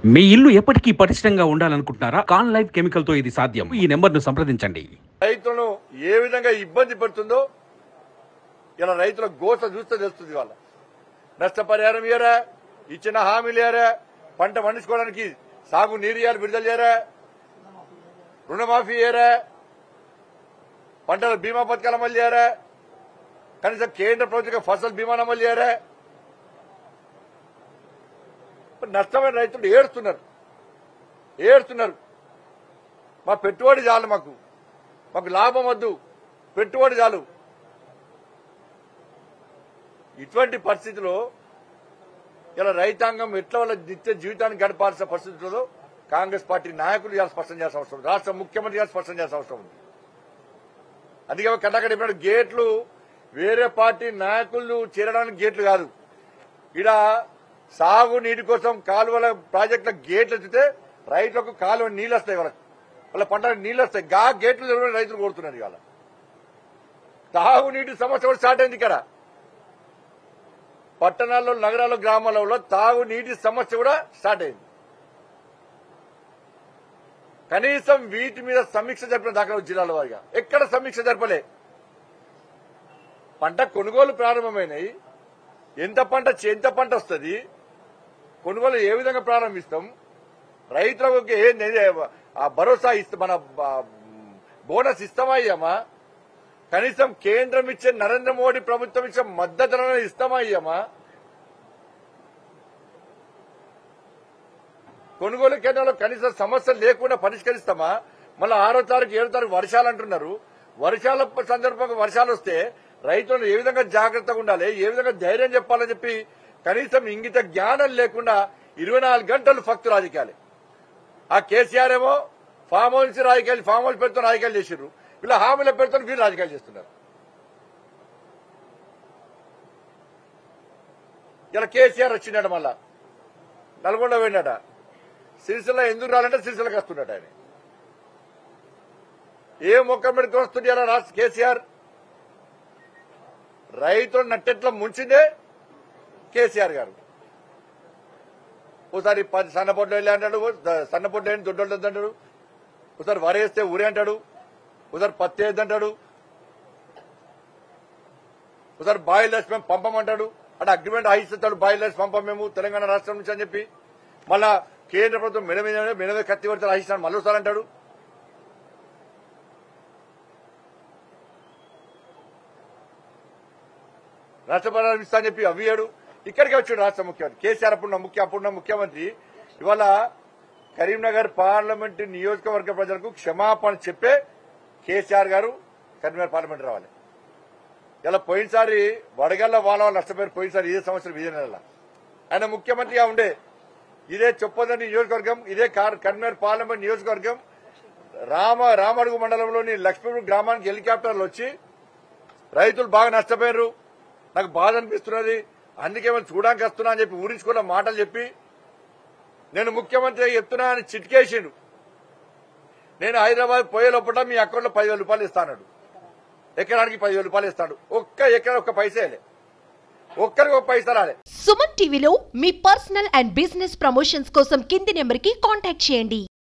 మీ ఇల్లు ఎప్పటికీ పటిష్టంగా ఉండాలనుకుంటున్నారా కాన్ లైఫ్ కెమికల్ తో ఇది సాధ్యం ఈ నెంబర్ ను సంప్రదించండి రైతులను ఏ విధంగా ఇబ్బంది పెడుతుందో ఇలా రైతుల గోస చూస్తే తెలుస్తుంది వాళ్ళ నష్టపరిహారం ఇయ్యరా ఇచ్చిన హామీలు ఇయ్యరా పంట పండించుకోవడానికి సాగు నీరు ఇయ్యాలి విడుదల చేయరా రుణమాఫీ ఇయ్యరా పంటల బీమా పథకాలు అమలు చేయరా కనీసం కేంద్ర ప్రభుత్వ ఫసల్ బీమాను అమలు చేయరా మరి నష్టమైన రైతులు ఏడుస్తున్నారు ఏడుస్తున్నారు మా పెట్టుబడి చాలు మాకు మాకు లాభం వద్దు పెట్టుబడి చాలు ఇటువంటి పరిస్థితిలో ఇలా రైతాంగం ఎట్లా వాళ్ళ నిత్య జీవితాన్ని గడపాల్సిన పరిస్థితుల్లో కాంగ్రెస్ పార్టీ నాయకులు ఇలా స్పష్టం చేయాల్సిన అవసరం ఉంది రాష్ట్ర ముఖ్యమంత్రి గారు స్పష్టం చేయాల్సిన అవసరం ఉంది అందుకే కన్నాక చెప్పినట్టు గేట్లు వేరే పార్టీ నాయకులు చేరడానికి గేట్లు కాదు ఇడ సాగు నీటి కోసం కాలువల ప్రాజెక్టుల గేట్లు ఎత్తితే రైతులకు కాలువ నీళ్ళు వస్తాయి వాళ్ళకి వాళ్ళ పంటలకు నీళ్ళు వస్తాయి గా గేట్లు తెరవని రైతులు కోరుతున్నారు ఇవాళ తాగునీటి సమస్య కూడా స్టార్ట్ అయింది ఇక్కడ పట్టణాల్లో నగరాల్లో గ్రామాలలో తాగునీటి సమస్య కూడా స్టార్ట్ అయింది కనీసం వీటి మీద సమీక్ష జరిపిన దాఖలా జిల్లాల వారిగా ఎక్కడ సమీక్ష జరపలే పంట కొనుగోలు ప్రారంభమైనాయి ఎంత పంట ఎంత పంట వస్తుంది కొనుగోలు ఏ విధంగా ప్రారంభిస్తాం రైతులకు ఏ నే- ఆ భరోసా ఇస్తా మన బ- బోనస్ ఇస్తామా అయ్యామా కనీసం కేంద్రం ఇచ్చే నరేంద్ర మోడీ ప్రభుత్వం ఇచ్చే మద్దతు ధరలను ఇస్తామా అయ్యామా కొనుగోలు కేంద్రంలో కనీసం సమస్యలు లేకుండా పరిష్కరిస్తామా మళ్ళీ ఆరో తారీఖు ఏడో తారీఖు వర్షాలు అంటున్నారు వర్షాల సందర్భంగా వర్షాలు వస్తే రైతులను ఏ విధంగా జాగ్రత్తగా ఉండాలి ఏ విధంగా ధైర్యం చెప్పాలని చెప్పి కనీసం ఇంగిత జ్ఞానం లేకుండా ఇరవై నాలుగు గంటలు ఫక్తు రాజకీయాలు ఆ కేసీఆర్ ఏమో ఫామ్ హౌస్ రాజకీయాలు ఫామ్ హౌస్ పేరుతో రాజకీయాలు చేసిర్రు వీళ్ళ హామీల పేరుతో వీళ్ళు రాజకీయాలు చేస్తున్నారు ఇలా కేసీఆర్ వచ్చిండట మళ్ళా నల్గొండ పోయినట సిరిసిల్ల ఎందుకు రాలంటే సిరిసిల్లకి వస్తున్నట ఆయన ఏ మొక్క మీదకి వస్తుంది ఇలా రాష్ట్ర కేసీఆర్ రైతులు నట్టెట్ల ముంచిందే కేసీఆర్ గారు ఒకసారి పది సన్నపొట్లు వెళ్ళి అంటాడు ఓ- సన్నపొట్లు వెళ్ళి దొడ్డోళ్ళు అంటాడు ఒకసారి వరేస్తే ఊరే అంటాడు ఒకసారి పత్తి వేద్దంటాడు ఒకసారి బాయిల్ వేసి మేము పంపమంటాడు అంటే అగ్రిమెంట్ ఆయిస్తాడు బాయిల్ వేసి పంపం మేము తెలంగాణ రాష్ట్రం నుంచి అని చెప్పి మళ్ళా కేంద్ర ప్రభుత్వం మెడ మీద మెడ మీద కత్తి పడితే ఆయిస్తాను మళ్ళీ ఒకసారి అంటాడు రాష్ట్రపతి ఇస్తా అని చెప్పి అవ్వియాడు ఇక్కడికి వచ్చాడు రాష్ట్ర ముఖ్యమంత్రి కేసీఆర్ అప్పుడున్న ముఖ్య అప్పుడున్న ముఖ్యమంత్రి ఇవాళ కరీంనగర్ పార్లమెంటు నియోజకవర్గ ప్రజలకు క్షమాపణ చెప్పే కేసీఆర్ గారు కరీంనగర్ పార్లమెంట్ రావాలి ఇలా పోయినసారి వడగల్ల వాళ్ళ వాళ్ళు నష్టపోయారు పోయినసారి ఇదే సంవత్సరం ఇదే నెల ఆయన ముఖ్యమంత్రిగా ఉండే ఇదే చొప్పదండి నియోజకవర్గం ఇదే కార్- కరీంనగర్ పార్లమెంట్ నియోజకవర్గం రామ రామడుగు మండలంలోని లక్ష్మీపురం గ్రామానికి హెలికాప్టర్లు వచ్చి రైతులు బాగా నష్టపోయారు నాకు బాధ అనిపిస్తున్నది అందుకే మేము చూడడానికి వస్తున్నా అని చెప్పి ఊరించుకున్న మాటలు చెప్పి నేను ముఖ్యమంత్రి చెప్తున్నా అని చిట్కేసిండు నేను హైదరాబాద్ పోయే లోపల మీ అకౌంట్లో పదివేల రూపాయలు ఇస్తాడు ఎకరానికి పదివేల రూపాయలు ఇస్తాడు ఒక్క ఎకరా ఒక్క పైసేలే ఒక్కరికి ఒక పైసా రాలే సుమన్ టీవీలో మీ పర్సనల్ అండ్ బిజినెస్ ప్రమోషన్స్ కోసం కింది నెంబర్కి కాంటాక్ట్ చేయండి